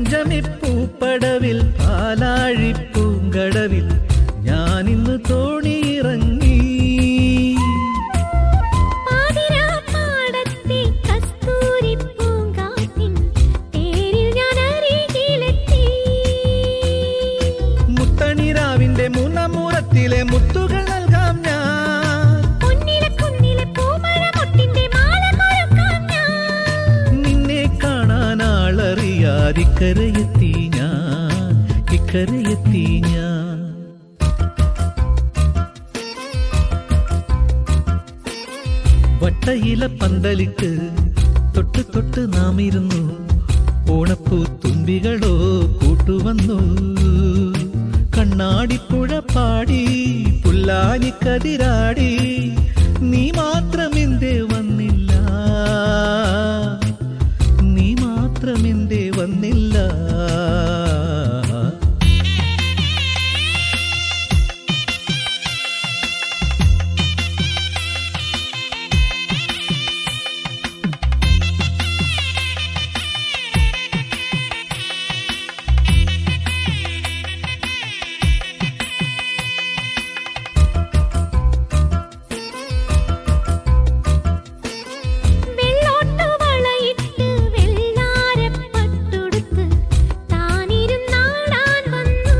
പഞ്ചമി പൂപ്പടവിൽ പാലാഴി പൂങ്കടവിൽ ഞാനിന്ന് തോണിയിറങ്ങി പാതിരാപ്പാടത്തെ കസ്തൂരിപ്പൂങ്കാറ്റിൻ തേരിൽ ഞാൻ അരികിലെത്തി. മുത്തണിരാവിന്റെ മുനമുറത്തിലെ മുത്തുകൾ നൽകാം ഞാൻ പൊന്നിലെ കുന്നിലെ പൂമഴമൊട്ടിന്റെ മാല കൊഴുക്കാം ഞാൻ. നിന്നെ കാണാൻ ആളറിയാതിക്കരയെത്തി ഞാൻ ഇക്കരയെത്തി ഞാൻ വട്ടയില പന്തലിട്ട് തൊട്ട് തൊട്ട് നാം ഇരുന്നു ഓണപ്പൂ തുമ്പികളോ കൂട്ടുവന്നു കണ്ണാടിപ്പുഴ പാടി പുല്ലാനിക്കതിരാടി നീ മാത്രമെന്തേ വന്നില്ല നീ മാത്രമെന്തേ വന്നില്ല വെള്ളോട്ടുവളയിട്ട് വെള്ളാരപ്പട്ടുടുത്ത് താനിരുന്നാടാൻ വന്നു.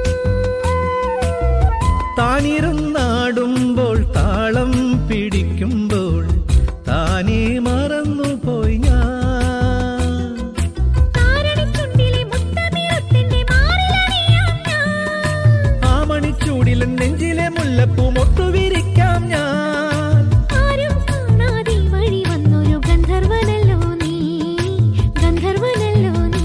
താനിരുന്നാടുമ്പോൾ താളം പിടിക്കുമ്പോൾ താനേ മറന്നുപോയി ഞാൻ താരണിച്ചുണ്ടിലെ മുത്തമിഴത്തിന്റെ മാറിലണിയാം ഞാൻ. ആ മണിച്ചൂടിലെ നെഞ്ചിലെ മുല്ലപ്പൂ മൊട്ടുവിരിക്കാം ഞാൻ ആരും കാണാതെ വഴി വന്നൊരു ഗന്ധർവനല്ലോ നീ ഗന്ധർവനല്ലോ നീ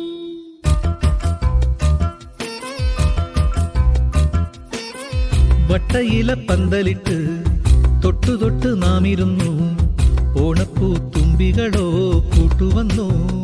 വട്ടയില പന്തലിട്ട് തൊട്ടു തൊട്ട് നാം ഇരുന്നു ഓണപ്പൂ തുമ്പികളോ കൂട്ടുവന്നു